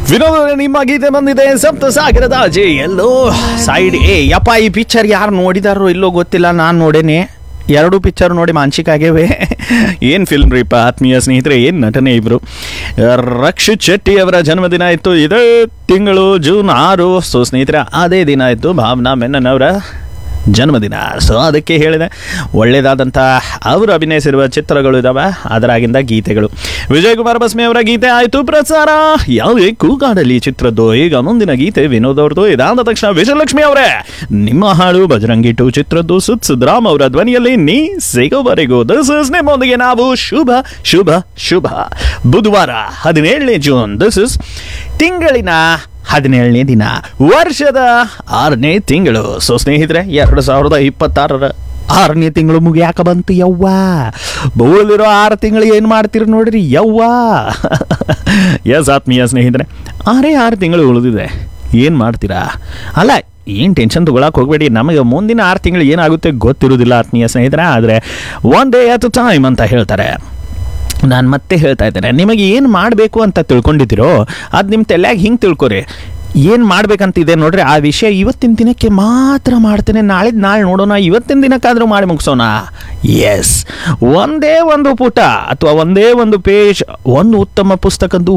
ವಿನೋದ ಅವರೇ, ನಿಮ್ಮ ಗೀತೆ ಬಂದಿದೆ ಸಪ್ತ ಸಾಗರದ ಆಚೆ ಎಲ್ಲೋ ಸೈಡ್ ಏ ಯಪ್ಪ ಈ ಪಿಕ್ಚರ್ ಯಾರು ನೋಡಿದಾರೋ ಇಲ್ಲೋ ಗೊತ್ತಿಲ್ಲ ನಾನು ನೋಡೇನೆ ಎರಡು ಪಿಕ್ಚರ್ ನೋಡಿ ಮಾನಸಿಕ ಆಗ್ಯವೆ ಏನು ಫಿಲ್ಮ್ ರೀಪ ಆತ್ಮೀಯ ಸ್ನೇಹಿತರೆ ಏನು ನಟನೆ ಇಬ್ರು ರಕ್ಷಿತ್ ಶೆಟ್ಟಿ ಅವರ ಜನ್ಮದಿನ ಇತ್ತು ಇದೇ ತಿಂಗಳು ಜೂನ್ ಆರು ಸೊ ಸ್ನೇಹಿತರೆ ಅದೇ ದಿನ ಇತ್ತು ಭಾವನಾ ಮೆನ್ನನ್ ಅವರ ಜನ್ಮದಿನ ಸೊ ಅದಕ್ಕೆ ಹೇಳಿದೆ ಒಳ್ಳೆಯದಾದಂಥ ಅವರು ಅಭಿನಯಿಸಿರುವ ಚಿತ್ರಗಳು ಇದಾವೆ ಅದರಾಗಿಂದ ಗೀತೆಗಳು ವಿಜಯ್ ಕುಮಾರ್ ಬಸ್ಮಿ ಅವರ ಗೀತೆ ಆಯಿತು ಪ್ರಸಾರ ಯಾವುದೇ ಕೂಗಾಡಲಿ ಚಿತ್ರದ್ದು ಈಗ ಮುಂದಿನ ಗೀತೆ ವಿನೋದ್ ಅವ್ರದ್ದು ಇದಾದ ತಕ್ಷಣ ವಿಜಯಲಕ್ಷ್ಮಿ ಅವರೇ ನಿಮ್ಮ ಹಾಡು ಬಜರಂಗಿ ಟು ಚಿತ್ರದ್ದು ಸುತ್ ಸುದ್ರಾಮ್ ಅವರ ಧ್ವನಿಯಲ್ಲಿ ನೀ ಸಿಗೋವರೆಗೂ ದಿಸ್ ಇಸ್ ನಿಮ್ಮೊಂದಿಗೆ ನಾವು ಶುಭ ಶುಭ ಶುಭ ಬುಧವಾರ ಹದಿನೇಳನೇ ಜೂನ್ ದಿಸ್ ಇಸ್ ತಿಂಗಳಿನ ಹದಿನೇಳನೇ ದಿನ ವರ್ಷದ ಆರನೇ ತಿಂಗಳು ಸೊ ಸ್ನೇಹಿತರೆ ಎರಡು ಸಾವಿರದ ಇಪ್ಪತ್ತಾರರ ಆರನೇ ತಿಂಗಳು ಮುಗಿಯಾಕ ಬಂತು ಯವ್ವ ಬಹುಳಿರೋ ಆರು ತಿಂಗಳು ಏನು ಮಾಡ್ತೀರಿ ನೋಡ್ರಿ ಯವ್ವ ಎಸ್ ಆತ್ಮೀಯ ಸ್ನೇಹಿತರೆ ಆರೇ ಆರು ತಿಂಗಳು ಉಳಿದಿದೆ ಏನು ಮಾಡ್ತೀರಾ ಅಲ್ಲ ಏನು ಟೆನ್ಷನ್ ತೊಗೊಳಕ್ಕೆ ಹೋಗಬೇಡಿ ನಮಗೆ ಮುಂದಿನ ಆರು ತಿಂಗಳು ಏನಾಗುತ್ತೆ ಗೊತ್ತಿರೋದಿಲ್ಲ ಆತ್ಮೀಯ ಸ್ನೇಹಿತರೆ ಆದರೆ ಒನ್ ಡೇ ಅಟ್ ಟೈಮ್ ಅಂತ ಹೇಳ್ತಾರೆ ನಾನು ಮತ್ತೆ ಹೇಳ್ತಾ ಇದ್ದೇನೆ ನಿಮಗೆ ಏನು ಮಾಡಬೇಕು ಅಂತ ತಿಳ್ಕೊಂಡಿದ್ದೀರೋ ಅದು ನಿಮ್ಮ ತಲೆಯಾಗ ಹಿಂಗೆ ತಿಳ್ಕೊರಿ ಏನು ಮಾಡ್ಬೇಕಂತಿದೆ ನೋಡ್ರಿ ಆ ವಿಷಯ ಇವತ್ತಿನ ದಿನಕ್ಕೆ ಮಾತ್ರ ಮಾಡ್ತೇನೆ ನಾಳೆ ನಾಳೆ ನೋಡೋಣ ಇವತ್ತಿನ ದಿನಕ್ಕಾದರೂ ಮಾಡಿ ಮುಗಿಸೋಣ ಎಸ್ ಒಂದೇ ಒಂದು ಪುಟ ಅಥವಾ ಒಂದೇ ಒಂದು ಪೇಜ್ ಒಂದು ಉತ್ತಮ ಪುಸ್ತಕದ್ದು